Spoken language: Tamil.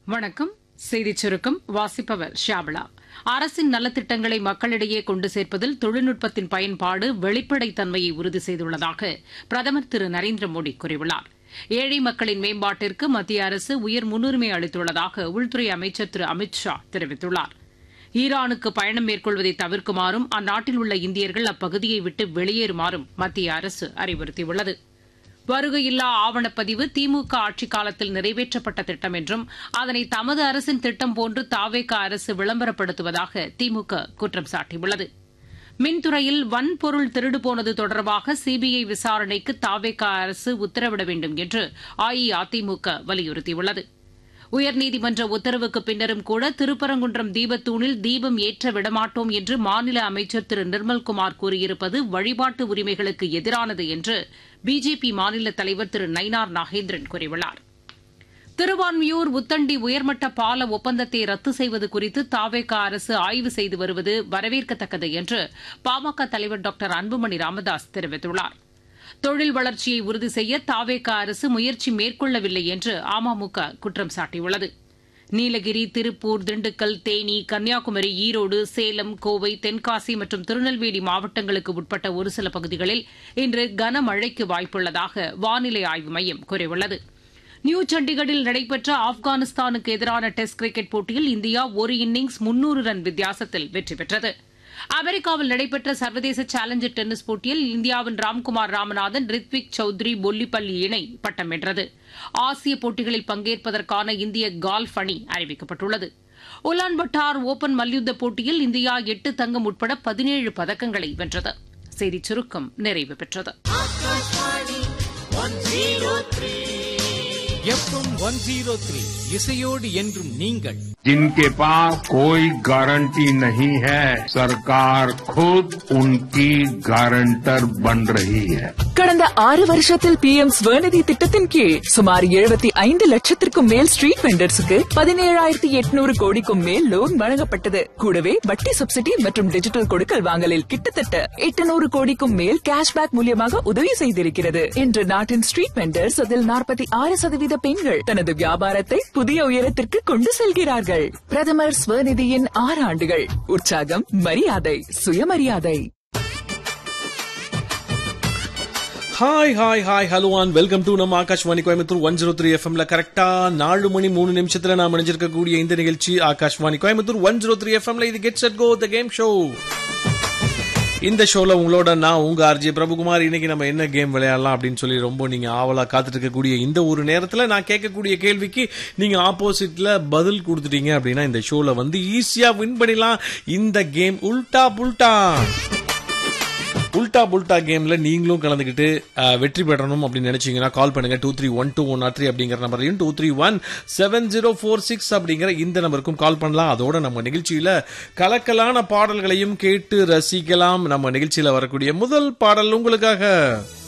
வணக்கம் செய்திச் சுருக்கம் வாசிப்பவர் ஷியாமளா அரசின் நலத்திட்டங்களை மக்களிடையே கொண்டு சேர்ப்பதில் தொழில்நுட்பத்தின் பயன்பாடு வெளிப்படைத்தன்மையை உறுதி செய்துள்ளதாக பிரதமர் திரு நரேந்திர மோடி கூறியுள்ளார் ஏழை மக்களின் மேம்பாட்டிற்கு மத்திய அரசு உயர் முன்னுரிமை அளித்துள்ளதாக உள்துறை அமைச்சர் திரு அமித் ஷா தெரிவித்துள்ளார் ஈரானுக்கு பயணம் மேற்கொள்வதை தவிர்க்குமாறும் அந்நாட்டில் உள்ள இந்தியர்கள் அப்பகுதியை விட்டு வெளியேறுமாறும் மத்திய அரசு அறிவுறுத்தியுள்ளது வருகையில்லா ஆவணப்பதிவு திமுக ஆட்சிக் காலத்தில் நிறைவேற்றப்பட்ட திட்டம் என்றும் அதனை தமது அரசின் திட்டம் போன்று தாவேக அரசு விளம்பரப்படுத்துவதாக திமுக குற்றம் சாட்டியுள்ளது மின்துறையில் வன்பொருள் திருடு போனது தொடர்பாக சிபிஐ விசாரணைக்கு தாவேக அரசு உத்தரவிட வேண்டும் என்று அஇஅதிமுக வலியுறுத்தியுள்ளது உயர்நீதிமன்ற உத்தரவுக்கு பின்னரும் கூட திருப்பரங்குன்றம் தீபத்தூணில் தீபம் ஏற்ற விடமாட்டோம் என்று மாநில அமைச்சர் திரு நிர்மல்குமார் கூறியிருப்பது வழிபாட்டு உரிமைகளுக்கு எதிரானது என்று பிஜேபி மாநில தலைவர் திரு நயினார் நாகேந்திரன் கூறியுள்ளார் திருவான்மியூர் உத்தண்டி உயர்மட்ட பால ஒப்பந்தத்தை ரத்து செய்வது குறித்து தாவேக அரசு ஆய்வு செய்து வருவது வரவேற்கத்தக்கது என்று பாமக தலைவர் டாக்டர் அன்புமணி ராமதாஸ் தெரிவித்துள்ளாா் தொழில் வளர்ச்சியை உறுதி செய்ய தாவேக அரசு முயற்சி மேற்கொள்ளவில்லை என்று அமமுக குற்றம் சாட்டியுள்ளது நீலகிரி திருப்பூர் திண்டுக்கல் தேனி கன்னியாகுமரி ஈரோடு சேலம் கோவை தென்காசி மற்றும் திருநெல்வேலி மாவட்டங்களுக்கு உட்பட்ட ஒரு சில பகுதிகளில் இன்று கனமழைக்கு வாய்ப்புள்ளதாக வானிலை ஆய்வு மையம் கூறியுள்ளது நியூ சண்டிகரில் நடைபெற்ற ஆப்கானிஸ்தானுக்கு எதிரான டெஸ்ட் கிரிக்கெட் போட்டியில் இந்தியா ஒரு இன்னிங்ஸ் முன்னூறு ரன் வித்தியாசத்தில் வெற்றி பெற்றது அமெரிக்காவில் நடைபெற்ற சர்வதேச சேலஞ்சர் டென்னிஸ் போட்டியில் இந்தியாவின் ராம்குமார் ராமநாதன் ரித்விக் சௌத்ரி பொல்லிப்பள்ளி இணை பட்டம் வென்றது ஆசிய போட்டிகளில் பங்கேற்பதற்கான இந்திய கால்ஃப் அணி அறிவிக்கப்பட்டுள்ளது உலான்பட்டார் ஓபன் மல்யுத்த போட்டியில் இந்தியா எட்டு தங்கம் உட்பட பதினேழு பதக்கங்களை வென்றது செய்திச் சுருக்கம் நிறைவு பெற்றது எஃப்எம் ஒன் ஜீரோ த்ரீ இசையோடு என்றும் நீங்கள் जिनके पास कोई गारंटी नहीं है सरकार खुद उनकी गारंटर बन रही है கடந்த ஆறு வருஷத்தில் பி எம் ஸ்வநிதி திட்டத்தின் கீழ் சுமார் எழுபத்தி ஐந்து லட்சத்திற்கும் மேல் ஸ்ட்ரீட் வெண்டர்ஸுக்கு பதினேழாயிரத்தி எட்நூறு கோடிக்கும் மேல் லோன் வழங்கப்பட்டது கூடவே வட்டி சப்சிடி மற்றும் டிஜிட்டல் கொடுக்கல் வாங்கலில் கிட்டத்தட்ட எட்டுநூறு கோடிக்கும் மேல் கேஷ்பேக் மூலியமாக உதவி செய்திருக்கிறது இன்று நாட்டின் ஸ்ட்ரீட் வெண்டர்ஸ் அதில் நாற்பத்தி ஆறு சதவீத பெண்கள் தனது வியாபாரத்தை புதிய உயரத்திற்கு கொண்டு செல்கிறார்கள் பிரதமர் ஸ்வநிதியின் ஆறு ஆண்டுகள் உற்சாகம் மரியாதை சுயமரியாதை hi hi hi hello and welcome to நம்ம Akashvani Coimbatore one zero three எஃப்எம்ல கரெக்டா நாலு மணி மூணு நிமிஷத்துல நாம் இணைஞ்சிருக்கக்கூடிய இந்த நிகழ்ச்சி Akashvani Coimbatore one zero three எஃப்எம்ல இது get set go the game show இந்த ஷோல உங்களோட நான் உங்க ஆர்ஜி பிரபுகுமார் இன்னைக்கு நம்ம என்ன கேம் விளையாடலாம் அப்படின்னு சொல்லி ரொம்ப நீங்க ஆவலா காத்துட்டு இருக்கக்கூடிய இந்த ஒரு நேரத்துல நான் கேட்கக்கூடிய கேள்விக்கு நீங்க ஆப்போசிட்ல பதில் கொடுத்துட்டீங்க அப்படின்னா இந்த ஷோல வந்து ஈஸியா வின் பண்ணிடலாம் இந்த கேம் உல்டா புல்டா உல்டா புல்டா கேம்ல நீங்களும் கலந்துக்கிட்டு அஹ், வெற்றி பெறணும் அப்படின்னு நினைச்சீங்கன்னா கால் பண்ணுங்க two three one two one three அப்படிங்கிற நம்பரையும் two three one seven zero four six அப்படிங்கிற இந்த நம்பருக்கும் கால் பண்ணலாம் அதோட நம்ம நிகழ்ச்சியில கலக்கலான பாடல்களையும் கேட்டு ரசிக்கலாம் நம்ம நிகழ்ச்சியில வரக்கூடிய முதல் பாடல் உங்களுக்காக